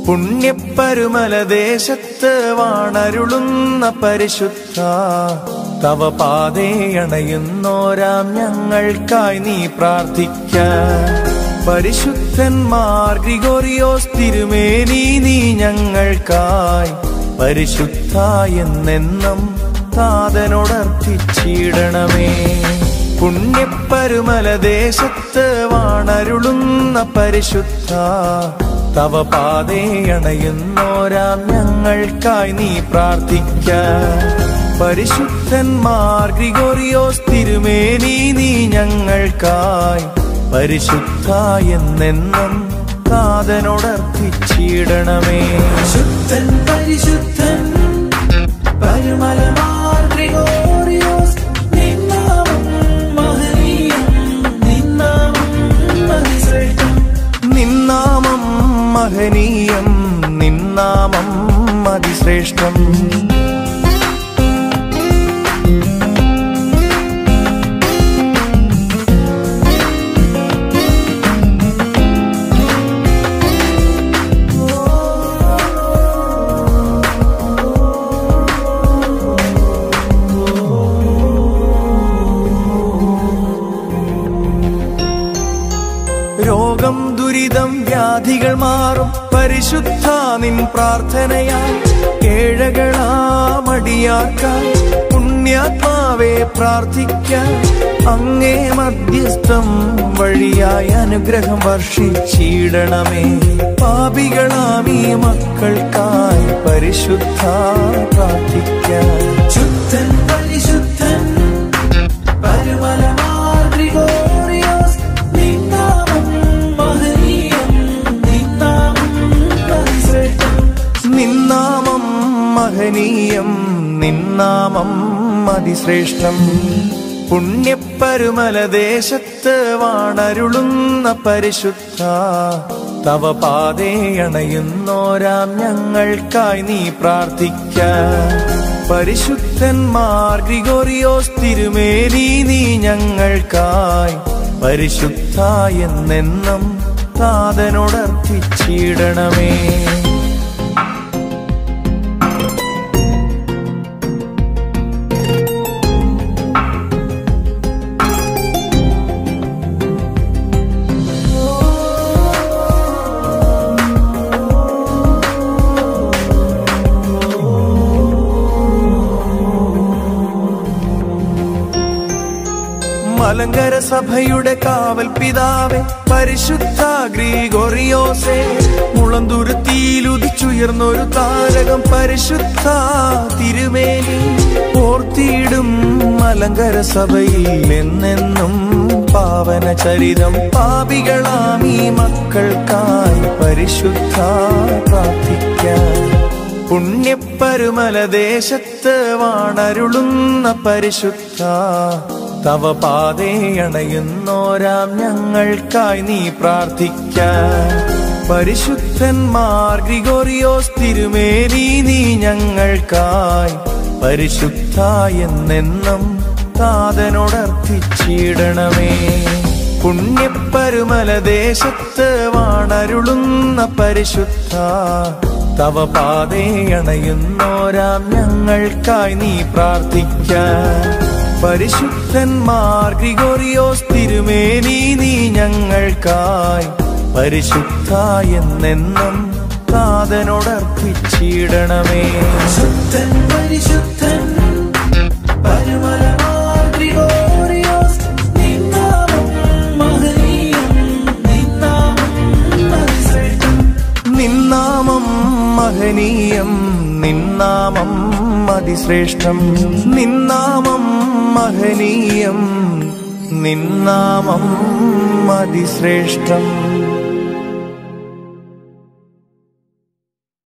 പുണ്യപ്പരുമലദേശത്ത് വാണരുളുന്ന പരിശുദ്ധ തവ പാതയണയുന്നോരാം ഞങ്ങൾക്കായി നീ പ്രാർത്ഥിക്ക പരിശുദ്ധന്മാർ ഗ്രിഗോറിയോസ് തിരുമേനി നീ ഞങ്ങൾക്കായി പരിശുദ്ധ എന്നെന്നും താതനോടർപ്പിച്ചിടണമേ പുണ്യപ്പരുമലദേശത്ത് വാണരുളുന്ന പരിശുദ്ധ തവ പാതയണയുന്നോരാം ഞങ്ങൾക്കായി നീ പ്രാർത്ഥിക്ക പരിശുദ്ധന്മാർ ഗ്രിഗോറിയോസ് തിരുമേനി നീ ഞങ്ങൾക്കായി പരിശുദ്ധ എന്നെന്നും താതനോടർപ്പിച്ചിടണമേ ശുദ്ധൻ പരിശുദ്ധൻ പരുമലമാർ ഗ്രിഗോറിയോസ് നിന്നാമം മഹനീയം നിന്നാമം അതിശ്രേഷ്ഠം നിന്നാമം മഹനീയം നിന്നാമം അതിശ്രേഷ്ഠം രോഗം ദുരിതം വ്യാധികൾ മാറും പരിശുദ്ധ നിൻ പ്രാർത്ഥനയാൽ കേഴകളാമടിയാക്കാൻ പുണ്യാത്മാവെ പ്രാർത്ഥിക്കാൻ അങ്ങേ മധ്യസ്ഥം വഴിയായി അനുഗ്രഹം വർഷിച്ചിടണമേ പാപികളാമീ മക്കൾക്കായി പരിശുദ്ധ പ്രാർത്ഥിക്കാൻ ശുദ്ധൻ പരിശുദ്ധൻ പരുമലമാർ ഗ്രിഗോറിയോസ് നിന്നാമം മഹനീയം നിന്നാമം അതിശ്രേഷ്ഠം നിന്നാമം മഹനീയം നിന്നാമം അതിശ്രേഷ്ഠം പുണ്യപ്പരുമലദേശത്ത് വാണരുളുന്ന പരിശുദ്ധ തവ പാതയണയുന്നോരാം ഞങ്ങൾക്കായി നീ പ്രാർത്ഥിക്ക പരിശുദ്ധന്മാർ ഗ്രിഗോറിയോസ് തിരുമേനി നീ ഞങ്ങൾക്കായി പരിശുദ്ധ എന്നെന്നും താതനോടർപ്പിച്ചിടണമേ മലങ്കര സഭയുടെ കാവൽ പിതാവെ പരിശുദ്ധ ഗ്രീഗോറിയോസെ മുളന്തുരുത്തിയിലുദിച്ചുയർന്നൊരു താരകം പരിശുദ്ധ തിരുമേനി ഓർത്തിയിടും മലങ്കര സഭയിൽ എന്നെന്നും പാവന ചരിതം പാപികളാമീ മക്കൾക്കായി പരിശുദ്ധ പ്രാർത്ഥിക്കാൻ പുണ്യപ്പരുമലദേശത്ത് വാണരുളുന്ന പരിശുദ്ധ തവ പാതയണയുന്നോരാം ഞങ്ങൾക്കായി നീ പ്രാർത്ഥിക്ക പരിശുദ്ധന്മാർ ഗ്രിഗോറിയോസ് തിരുമേനി നീ ഞങ്ങൾക്കായി പരിശുദ്ധ എന്നെന്നും താതനോടർപ്പിച്ചിടണമേ പുണ്യപ്പരുമലദേശത്ത് വാണരുളുന്ന പരിശുദ്ധ തവ പാതയണയുന്നോരാം ഞങ്ങൾക്കായി നീ പ്രാർത്ഥിക്ക പരിശുദ്ധന്മാർ ഗ്രിഗോറിയോസ് തിരുമേനി നീ ഞങ്ങൾക്കായി പരിശുദ്ധ എന്നെന്നും താതനോടർപ്പിച്ചിടണമേ ശുദ്ധൻ പരിശുദ്ധൻ പരുമലമാർ ഗ്രിഗോറിയോസ് നിന്നാമം മഹനീയം നിന്നാമം അതിശ്രേഷ്ഠം നിന്നാമം മഹനീയം നിന്നാമം അതിശ്രേഷ്ഠം നിന്നാമം മഹനീയം നിന്നാമം അതിശ്രേഷ്ഠം